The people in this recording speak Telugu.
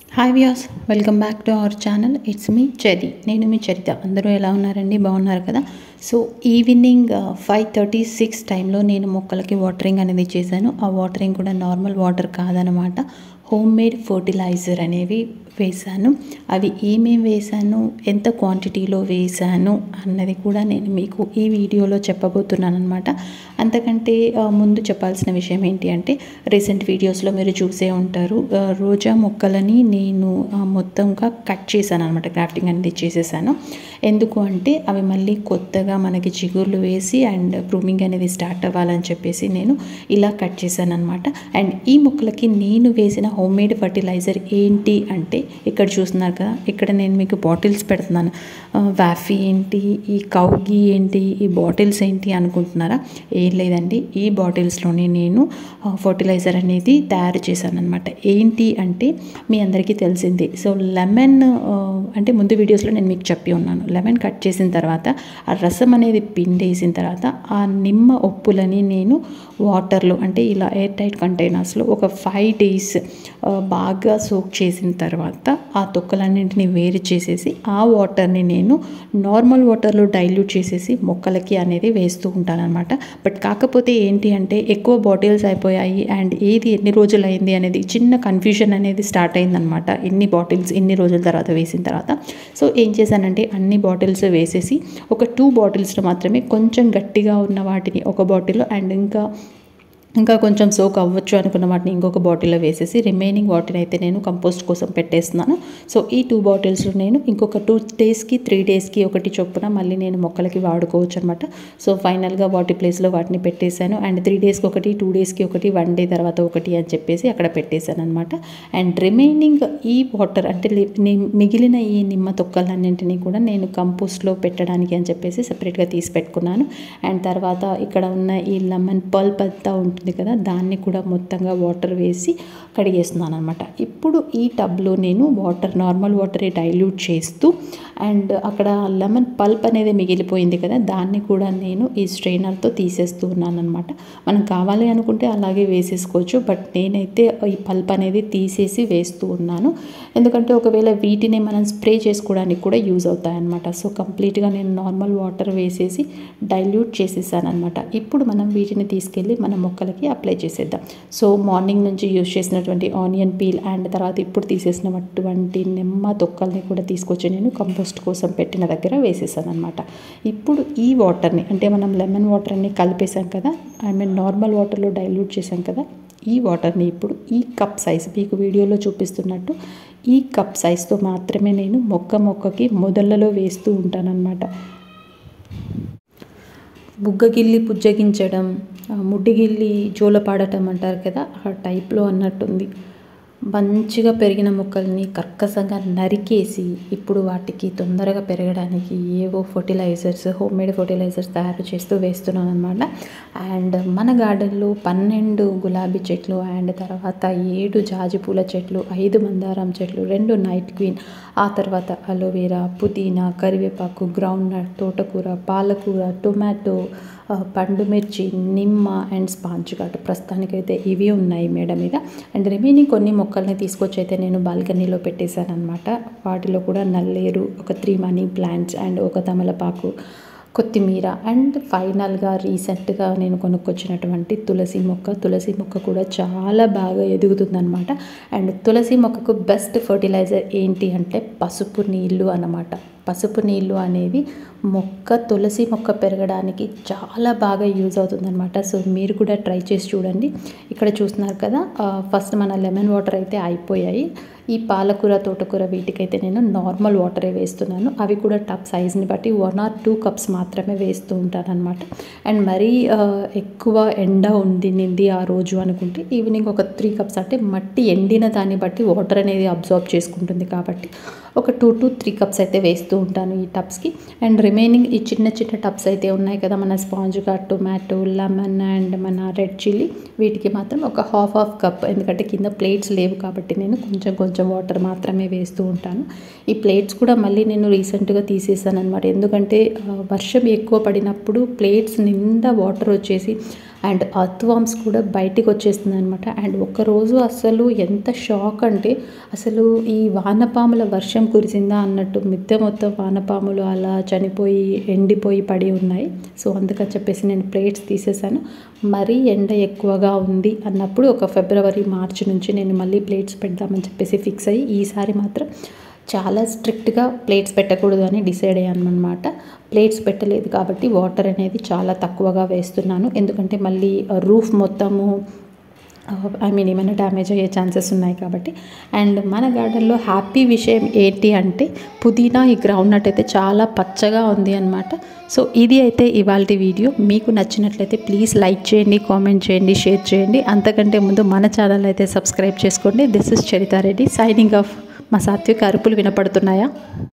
హాయ్ వ్యాస్ welcome back to our channel it's మీ చరి నేను మీ చరిత అందరూ ఎలా ఉన్నారండి బాగున్నారు కదా so evening five thirty six టైంలో నేను మొక్కలకి వాటరింగ్ అనేది చేశాను ఆ వాటరింగ్ కూడా నార్మల్ వాటర్ కాదనమాట హోమ్ మేడ్ ఫర్టిలైజర్ అనేవి వేశాను అవి ఏమేమి వేశాను ఎంత క్వాంటిటీలో వేశాను అన్నది కూడా నేను మీకు ఈ వీడియోలో చెప్పబోతున్నాను అనమాట అంతకంటే ఆ, ముందు చెప్పాల్సిన విషయం ఏంటి అంటే రీసెంట్ వీడియోస్లో మీరు చూసే ఉంటారు ఆ, రోజా మొక్కలని నేను ఆ, మొత్తంగా కట్ చేశాను అనమాట క్రాఫ్టింగ్ అనేది చేసేసాను ఎందుకు అంటే అవి మళ్ళీ కొత్తగా మనకి చిగుర్లు వేసి అండ్ ప్రూమింగ్ అనేది స్టార్ట్ అవ్వాలని చెప్పేసి నేను ఇలా కట్ చేశాను అనమాట అండ్ ఈ మొక్కలకి నేను వేసిన హోమ్ మేడ్ ఫర్టిలైజర్ ఏంటి అంటే ఇక్కడ చూస్తున్నారు కదా ఇక్కడ నేను మీకు బాటిల్స్ పెడుతున్నాను వ్యాఫీ ఏంటి ఈ కౌగి ఏంటి ఈ బాటిల్స్ ఏంటి అనుకుంటున్నారా ఏం లేదండి ఈ బాటిల్స్లోనే నేను ఫర్టిలైజర్ అనేది తయారు చేశాను అనమాట ఏంటి అంటే మీ అందరికీ తెలిసింది సో లెమన్ అంటే ముందు వీడియోస్లో నేను మీకు చెప్పి ఉన్నాను లెమన్ కట్ చేసిన తర్వాత ఆ రసం అనేది పిండేసిన తర్వాత ఆ నిమ్మ ఉప్పులని నేను వాటర్లో అంటే ఇలా ఎయిర్ టైట్ కంటైనర్స్లో ఒక ఫైవ్ డేస్ బాగా సోక్ చేసిన తర్వాత ఆ తొక్కలన్నింటినీ వేరు చేసేసి ఆ వాటర్ని నేను నార్మల్ వాటర్లో డైల్యూట్ చేసేసి మొక్కలకి అనేది వేస్తూ ఉంటాను అనమాట బట్ కాకపోతే ఏంటి అంటే ఎక్కువ బాటిల్స్ అయిపోయాయి అండ్ ఏది ఎన్ని రోజులు అయింది అనేది చిన్న కన్ఫ్యూజన్ అనేది స్టార్ట్ అయిందనమాట ఎన్ని బాటిల్స్ ఎన్ని రోజుల తర్వాత వేసిన తర్వాత సో ఏం చేశానంటే అన్ని బాటిల్స్ వేసేసి ఒక టూ బాటిల్స్లో మాత్రమే కొంచెం గట్టిగా ఉన్న వాటిని ఒక బాటిల్ అండ్ ఇంకా ఇంకా కొంచెం సోక్ అవ్వచ్చు అనుకున్న వాటిని ఇంకొక బాటిల్లో వేసేసి రిమైనింగ్ వాటిని అయితే నేను కంపోస్ట్ కోసం పెట్టేస్తున్నాను సో ఈ టూ బాటిల్స్లో నేను ఇంకొక టూ డేస్కి త్రీ డేస్కి ఒకటి చొప్పున మళ్ళీ నేను మొక్కలకి వాడుకోవచ్చు అనమాట సో ఫైనల్గా వాటి ప్లేస్లో వాటిని పెట్టేశాను అండ్ త్రీ డేస్కి ఒకటి టూ డేస్కి ఒకటి వన్ డే తర్వాత ఒకటి అని చెప్పేసి అక్కడ పెట్టేశాను అనమాట అండ్ రిమైనింగ్ ఈ వాటర్ అంటే లి- ని- మిగిలిన ఈ నిమ్మ తొక్కలన్నింటినీ కూడా నేను కంపోస్ట్లో పెట్టడానికి అని చెప్పేసి సపరేట్గా తీసి పెట్టుకున్నాను అండ్ తర్వాత ఇక్కడ ఉన్న ఈ లెమన్ పల్ప్ అంతా ఉంటుంది కదా దాన్ని కూడా మొత్తంగా వాటర్ వేసి కడిగేస్తున్నాను అనమాట ఇప్పుడు ఈ టబ్లో నేను వాటర్ నార్మల్ వాటర్ డైల్యూట్ చేస్తూ అండ్ అక్కడ లెమన్ పల్ప్ అనేది మిగిలిపోయింది కదా దాన్ని కూడా నేను ఈ స్ట్రైనర్తో తీసేస్తూ ఉన్నాను అనమాట మనం కావాలి అనుకుంటే అలాగే వేసేసుకోవచ్చు బట్ నేనైతే ఈ పల్ప్ అనేది తీసేసి వేస్తూ ఉన్నాను ఎందుకంటే ఒకవేళ వీటిని మనం స్ప్రే చేసుకోవడానికి కూడా యూజ్ అవుతాయన్నమాట సో కంప్లీట్గా నేను నార్మల్ వాటర్ వేసేసి డైల్యూట్ చేసేసాను అనమాట ఇప్పుడు మనం వీటిని తీసుకెళ్ళి మన మొక్కలకి అప్లై చేసేద్దాం సో మార్నింగ్ నుంచి యూజ్ చేసినటువంటి ఆనియన్ పీల్ అండ్ తర్వాత ఇప్పుడు తీసేసినటువంటి నిమ్మ తొక్కల్ని కూడా తీసుకొచ్చి నేను కంపోస్ట్ కోసం పెట్టిన దగ్గర వేసేసాను అనమాట ఇప్పుడు ఈ వాటర్ని అంటే మనం లెమన్ వాటర్ని కలిపేసాం కదా ఐ మీన్ నార్మల్ వాటర్లో డైల్యూట్ చేసాం కదా ఈ వాటర్ని ఇప్పుడు ఈ కప్ సైజ్ మీకు వీడియోలో చూపిస్తున్నట్టు ఈ కప్ సైజ్తో మాత్రమే నేను మొక్క మొక్కకి మొదళ్ళలో వేస్తూ ఉంటానన్నమాట బుగ్గగిల్లి పుజ్జగించడం ఆ, ముడ్డిగిల్లి జోలపాడటం అంటారు కదా ఆ టైప్లో అన్నట్టుంది మంచిగా పెరిగిన మొక్కల్ని కర్కసంగా నరికేసి ఇప్పుడు వాటికి తొందరగా పెరగడానికి ఏవో ఫర్టిలైజర్స్ హోమ్ మేడ్ ఫర్టిలైజర్స్ తయారు చేస్తూ వేస్తున్నాను అనమాట అండ్ మన గార్డెన్లో పన్నెండు గులాబీ చెట్లు అండ్ తర్వాత ఏడు జాజి పూల చెట్లు ఐదు మందారం చెట్లు రెండు నైట్ క్వీన్ ఆ తర్వాత అలోవెరా పుదీనా కరివేపాకు గ్రౌండ్ నట్ తోటకూర పాలకూర టొమాటో ఆ, పండు మిర్చి నిమ్మ అండ్ స్పాంజ్ గాట్ ప్రస్తుతానికైతే ఇవి ఉన్నాయి మేడ మీద అండ్ రిమైనింగ్ కొన్ని మొక్కల్ని తీసుకొచ్చి అయితే నేను బాల్కనీలో పెట్టేశాను అనమాట వాటిలో కూడా నల్లేరు ఒక త్రీ మనీ ప్లాంట్స్ అండ్ ఒక తమలపాకు కొత్తిమీర అండ్ ఫైనల్గా రీసెంట్గా నేను కొనుక్కొచ్చినటువంటి తులసి మొక్క తులసి మొక్క కూడా చాలా బాగా ఎదుగుతుందన్నమాట అండ్ తులసి మొక్కకు బెస్ట్ ఫర్టిలైజర్ ఏంటి అంటే పసుపు నీళ్ళు అన్నమాట పసుపు నీళ్ళు అనేది మొక్క తులసి మొక్క పెరగడానికి చాలా బాగా యూజ్ అవుతుందన్నమాట సో మీరు కూడా ట్రై చేసి చూడండి ఇక్కడ చూస్తున్నారు కదా ఫస్ట్ మన లెమన్ వాటర్ అయితే అయిపోయాయి ఈ పాలకూర తోటకూర వీటికైతే నేను నార్మల్ వాటరే వేస్తున్నాను అవి కూడా టప్ సైజ్ని బట్టి వన్ ఆర్ టూ కప్స్ మాత్రమే వేస్తూ ఉంటాను అనమాట అండ్ మరీ ఆ, ఎక్కువ ఎండ ఉండింది ఆ రోజు అనుకుంటే ఈవినింగ్ ఒక త్రీ కప్స్ అంటే మట్టి ఎండిన దాన్ని బట్టి వాటర్ అనేది అబ్జార్బ్ చేసుకుంటుంది కాబట్టి ఒక టూ టు త్రీ కప్స్ అయితే వేస్తూ ఉంటాను ఈ టబ్స్కి అండ్ రిమైనింగ్ ఈ చిన్న చిన్న టబ్స్ అయితే ఉన్నాయి కదా మన స్పాంజ్గా టొమాటో లెమన్ అండ్ మన రెడ్ చిల్లీ వీటికి మాత్రం ఒక హాఫ్ హాఫ్ కప్ ఎందుకంటే కింద ప్లేట్స్ లేవు కాబట్టి నేను కొంచెం కొంచెం వాటర్ మాత్రమే వేస్తూ ఉంటాను ఈ ప్లేట్స్ కూడా మళ్ళీ నేను రీసెంట్గా తీసేసాను అనమాట ఎందుకంటే ఆ, వర్షం ఎక్కువ పడినప్పుడు ప్లేట్స్ నిండా వాటర్ వచ్చేసి అండ్ అర్త్వామ్స్ కూడా బయటికి వచ్చేస్తుంది అనమాట అండ్ ఒక్కరోజు అసలు ఎంత షాక్ అంటే అసలు ఈ వానపాముల వర్షం కురిసిందా అన్నట్టు మిద్దె మొత్తం వానపాములు అలా చనిపోయి ఎండిపోయి పడి ఉన్నాయి సో అందుకని చెప్పేసి నేను ప్లేట్స్ తీసేసాను మరీ ఎండ ఎక్కువగా ఉంది అన్నప్పుడు ఒక ఫిబ్రవరి మార్చి నుంచి నేను మళ్ళీ ప్లేట్స్ పెడదామని చెప్పేసి ఫిక్స్ అయ్యి ఈసారి మాత్రం చాలా స్ట్రిక్ట్గా ప్లేట్స్ పెట్టకూడదు అని డిసైడ్ అయ్యాను అనమాట ప్లేట్స్ పెట్టలేదు కాబట్టి వాటర్ అనేది చాలా తక్కువగా వేస్తున్నాను ఎందుకంటే మళ్ళీ రూఫ్ మొత్తము ఐ మీన్ ఏమైనా డ్యామేజ్ అయ్యే ఛాన్సెస్ ఉన్నాయి కాబట్టి అండ్ మన గార్డెన్లో హ్యాపీ విషయం ఏంటి అంటే పుదీనా ఈ గ్రౌండ్ నట్ అయితే చాలా పచ్చగా ఉంది అనమాట సో ఇది అయితే ఇవాళ వీడియో మీకు నచ్చినట్లయితే ప్లీజ్ లైక్ చేయండి కామెంట్ చేయండి షేర్ చేయండి అంతకంటే ముందు మన ఛానల్ అయితే సబ్స్క్రైబ్ చేసుకోండి this is Charitha Reddy signing off మా సాత్విక అరుపులు వినపడుతున్నాయా